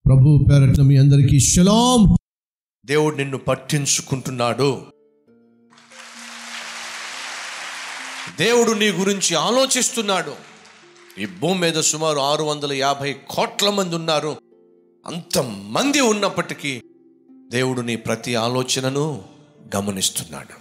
ప్రభు పేరట్ల మీ అందరికీ షలాం దేవుడు నిన్ను పట్టించుకుంటున్నాడు దేవుడు నీ గురించి ఆలోచిస్తున్నాడు ఈ భూమి మీద సుమారు ఆరు వందల యాభై కోట్ల మంది ఉన్నారు అంతమంది ఉన్నప్పటికీ దేవుడు నీ ప్రతి ఆలోచనను గమనిస్తున్నాడు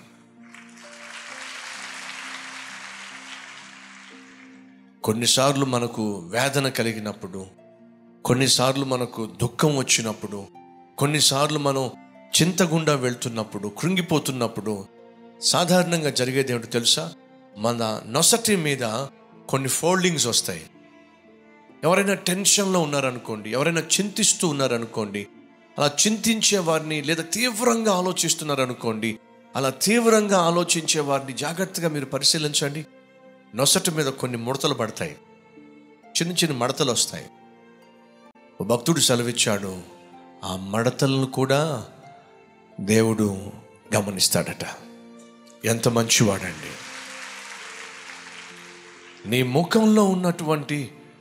కొన్నిసార్లు మనకు వేదన కలిగినప్పుడు కొన్నిసార్లు మనకు దుఃఖం వచ్చినప్పుడు కొన్నిసార్లు మనం చింతగుండా వెళ్తున్నప్పుడు కృంగిపోతున్నప్పుడు సాధారణంగా జరిగేది ఏమిటో తెలుసా మన నొసటి మీద కొన్ని ఫోల్డింగ్స్ వస్తాయి ఎవరైనా టెన్షన్లో ఉన్నారనుకోండి ఎవరైనా చింతిస్తూ ఉన్నారనుకోండి అలా చింతించే వారిని లేదా తీవ్రంగా ఆలోచిస్తున్నారనుకోండి అలా తీవ్రంగా ఆలోచించే వారిని జాగ్రత్తగా మీరు పరిశీలించండి నొసటి మీద కొన్ని ముడతలు పడతాయి చిన్న చిన్న మడతలు వస్తాయి ఓ భక్తుడు సెలవిచ్చాడు ఆ మడతలను కూడా దేవుడు గమనిస్తాడట ఎంత మంచివాడండి నీ ముఖంలో ఉన్నటువంటి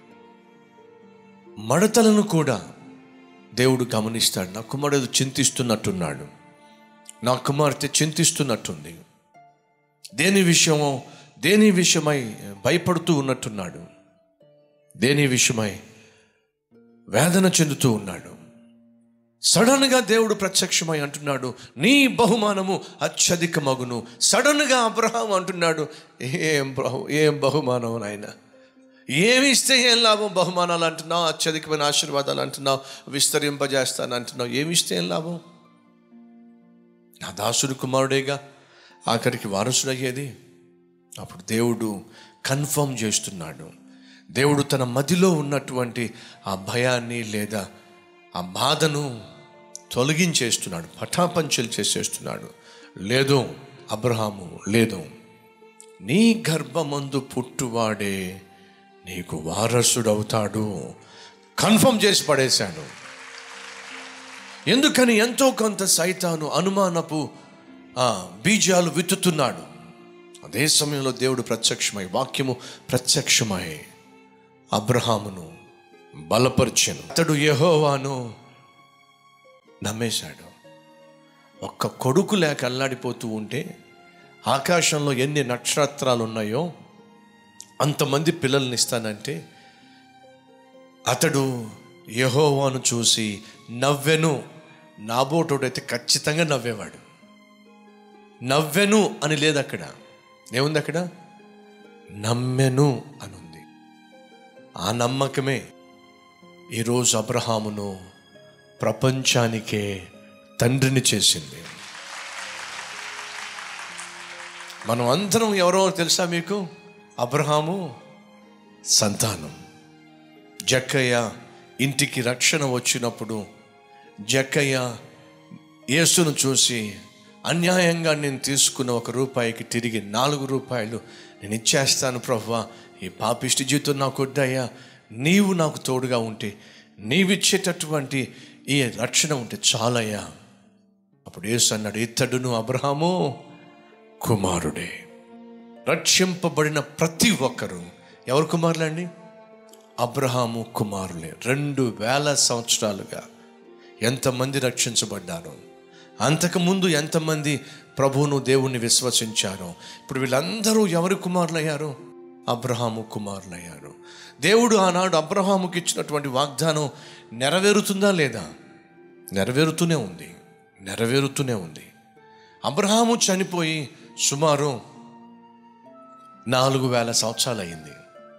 మడతలను కూడా దేవుడు గమనిస్తాడు నా కుమారుడు చింతిస్తున్నట్టున్నాడు నా కుమార్తె చింతిస్తున్నట్టుంది దేని విషయమో దేని విషయమై భయపడుతూ ఉన్నట్టున్నాడు దేని విషయమై వేదన చెందుతూ ఉన్నాడు సడన్గా దేవుడు ప్రత్యక్షమై అంటున్నాడు నీ బహుమానము అత్యధిక మగును సడన్గా అబ్రహాం అంటున్నాడు ఏం బహు ఏం బహుమానం నాయన ఏమి ఇస్తే ఏం లాభం బహుమానాలు అంటున్నావు అత్యధికమైన ఆశీర్వాదాలు అంటున్నావు విస్తరింపజేస్తాను అంటున్నావు ఏమి ఇస్తే ఏం లాభం నా దాసుడు కుమారుడేగా ఆఖరికి వారసుడయ్యేది అప్పుడు దేవుడు కన్ఫర్మ్ చేస్తున్నాడు దేవుడు తన మదిలో ఉన్నటువంటి ఆ భయాన్ని లేదా ఆ బాధను తొలగించేస్తున్నాడు పటాపంచలు చేసేస్తున్నాడు లేదు అబ్రహాము లేదు నీ గర్భమందు పుట్టువాడే నీకు వారసుడవుతాడు కన్ఫర్మ్ చేసి పడేశాడు ఎందుకని ఎంతో కొంత సైతాను అనుమానపు ఆ, బీజాలు విత్తుతున్నాడు అదే సమయంలో దేవుడు ప్రత్యక్షమై వాక్యము ప్రత్యక్షమై అబ్రహామును బలపరిచెను అతడు యెహోవాను నమ్మేశాడు ఒక్క కొడుకు లేక అల్లాడిపోతూ ఉంటే ఆకాశంలో ఎన్ని నక్షత్రాలు ఉన్నాయో అంతమంది పిల్లల్ని ఇస్తానంటే అతడు యెహోవాను చూసి నవ్వెను నాబోటోడైతే ఖచ్చితంగా నవ్వేవాడు నవ్వెను అని లేదు అక్కడ ఏముంది అక్కడ నమ్మెను అని ఉంది ఆ నమ్మకమే ఈరోజు అబ్రహామును ప్రపంచానికే తండ్రిని చేసింది మనం అందరం ఎవరో తెలుసా మీకు అబ్రహాము సంతానం జక్కయ్య ఇంటికి రక్షణ వచ్చినప్పుడు జక్కయ్య యేసును చూసి అన్యాయంగా నేను తీసుకున్న ఒక రూపాయికి తిరిగి నాలుగు రూపాయలు నేను ఇచ్చేస్తాను ప్రభువా ఈ పాపిష్టి జీవితం నాకు వద్దయ్యా నీవు నాకు తోడుగా ఉంటే నీవిచ్చేటటువంటి ఈ రక్షణ ఉంటే చాలయ్యా అప్పుడు యేసు అన్నాడు ఇతడును అబ్రహాము కుమారుడే రక్షింపబడిన ప్రతి ఒక్కరూ ఎవరు కుమారులండి అబ్రహాము కుమారులే రెండు వేల సంవత్సరాలుగా ఎంతమంది రక్షించబడ్డారు అంతకుముందు ఎంతమంది ప్రభువును దేవుణ్ణి విశ్వసించారో ఇప్పుడు వీళ్ళందరూ ఎవరి కుమారులయ్యారు అబ్రహాము కుమారులయ్యారు దేవుడు ఆనాడు అబ్రహాముకి ఇచ్చినటువంటి వాగ్దానం నెరవేరుతుందా లేదా నెరవేరుతూనే ఉంది నెరవేరుతూనే ఉంది అబ్రహాము చనిపోయి సుమారు నాలుగు వేల సంవత్సరాలు అయింది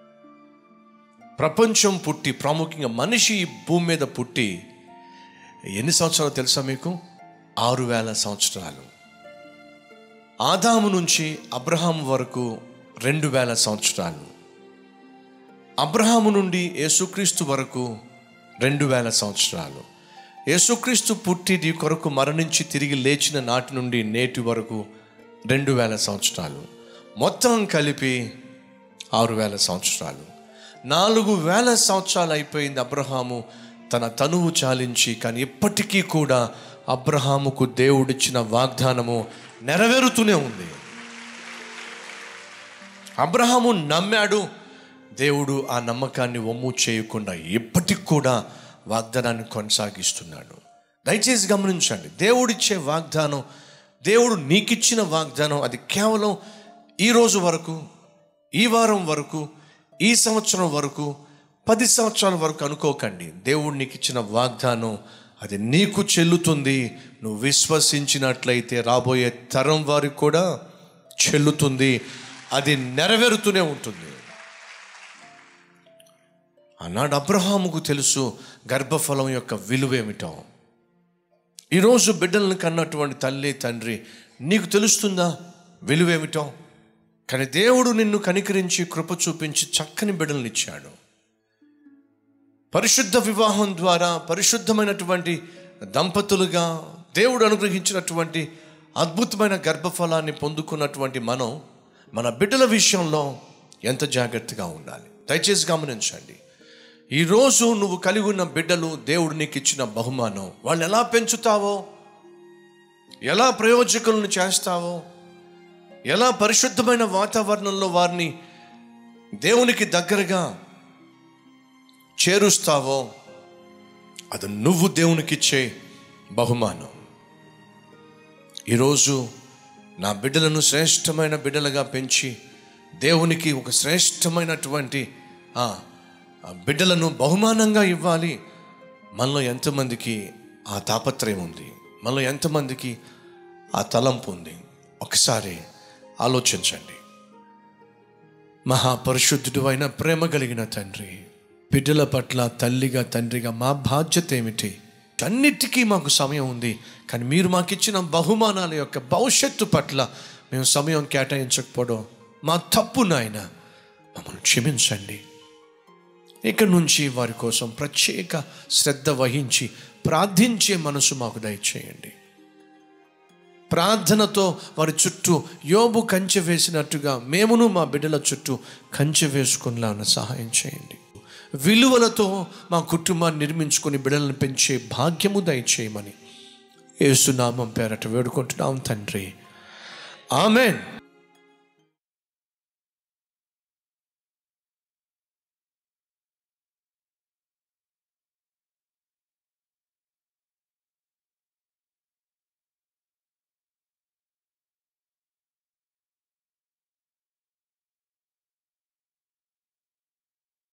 ప్రపంచం పుట్టి ప్రాముఖ్యంగా మనిషి ఈ భూమి మీద పుట్టి ఎన్ని సంవత్సరాలు తెలుసా మీకు ఆరు వేల సంవత్సరాలు ఆదాము నుంచి అబ్రహాం వరకు రెండు వేల సంవత్సరాలు అబ్రహాము నుండి యేసుక్రీస్తు వరకు రెండు వేల సంవత్సరాలు యేసుక్రీస్తు పుట్టి నీ కొరకు మరణించి తిరిగి లేచిన నాటి నుండి నేటి వరకు రెండు వేల సంవత్సరాలు మొత్తం కలిపి ఆరు వేల సంవత్సరాలు నాలుగు వేల సంవత్సరాలు అయిపోయింది అబ్రహాము తన తనువు చాలించి కానీ ఇప్పటికీ కూడా అబ్రహాముకు దేవుడిచ్చిన వాగ్దానము నెరవేరుతూనే ఉంది అబ్రహాము నమ్మాడు దేవుడు ఆ నమ్మకాన్ని ఒమ్ము చేయకుండా ఇప్పటికి కూడా వాగ్దానాన్ని కొనసాగిస్తున్నాడు దయచేసి గమనించండి దేవుడిచ్చే వాగ్దానం దేవుడు నీకిచ్చిన వాగ్దానం అది కేవలం ఈ రోజు వరకు ఈ వారం వరకు ఈ సంవత్సరం వరకు పది సంవత్సరాల వరకు అనుకోకండి దేవుడు నీకు ఇచ్చిన వాగ్దానం అది నీకు చెల్లుతుంది నువ్వు విశ్వసించినట్లయితే రాబోయే తరం వారికి కూడా చెల్లుతుంది అది నెరవేరుతూనే ఉంటుంది ఆనాడు అబ్రహాముకు తెలుసు గర్భఫలం యొక్క విలువేమిటో ఈరోజు బిడ్డలను కన్నటువంటి తల్లి తండ్రి నీకు తెలుస్తుందా విలువేమిటో కానీ దేవుడు నిన్ను కనికరించి కృప చూపించి చక్కని బిడ్డలను ఇచ్చాడు పరిశుద్ధ వివాహం ద్వారా పరిశుద్ధమైనటువంటి దంపతులుగా దేవుడు అనుగ్రహించినటువంటి అద్భుతమైన గర్భఫలాన్ని పొందుకున్నటువంటి మనం మన బిడ్డల విషయంలో ఎంత జాగ్రత్తగా ఉండాలి దయచేసి గమనించండి ఈరోజు నువ్వు కలిగి ఉన్న బిడ్డలు దేవుడు నీకు ఇచ్చిన బహుమానం వాళ్ళు ఎలా పెంచుతావో ఎలా ప్రయోజకులను చేస్తావో ఎలా పరిశుద్ధమైన వాతావరణంలో వారిని దేవునికి దగ్గరగా చేరుస్తావో అది నువ్వు దేవునికిచ్చే బహుమానం ఈరోజు నా బిడ్డలను శ్రేష్టమైన బిడ్డలుగా పెంచి దేవునికి ఒక శ్రేష్టమైనటువంటి ఆ, ఆ బిడ్డలను బహుమానంగా ఇవ్వాలి మనలో ఎంతమందికి ఆ తాపత్రయం ఉంది మనలో ఎంతమందికి ఆ తలంపు ఉంది ఒకసారి ఆలోచించండి మహాపరిశుద్ధుడు అయిన ప్రేమ కలిగిన తండ్రి బిడ్డల పట్ల తల్లిగా తండ్రిగా మా బాధ్యత ఏమిటి అన్నిటికీ మాకు సమయం ఉంది కానీ మీరు మాకు ఇచ్చిన బహుమానాల యొక్క భవిష్యత్తు పట్ల మేము సమయం కేటాయించకపోవడం మా తప్పు నాయన మమ్మల్ని క్షమించండి ఇక నుంచి వారి కోసం ప్రత్యేక శ్రద్ధ వహించి ప్రార్థించే మనసు మాకు దయచేయండి ప్రార్థనతో వారి చుట్టూ యోబు కంచె వేసినట్టుగా మేమును మా బిడ్డల చుట్టూ కంచె వేసుకునేలాగా సహాయం చేయండి విలువలతో మా కుటుంబాన్ని నిర్మించుకుని బిడ్డలను పెంచే భాగ్యము దయచేయమని ఏసునామం పేరట వేడుకుంటున్నాం తండ్రి ఆమెన్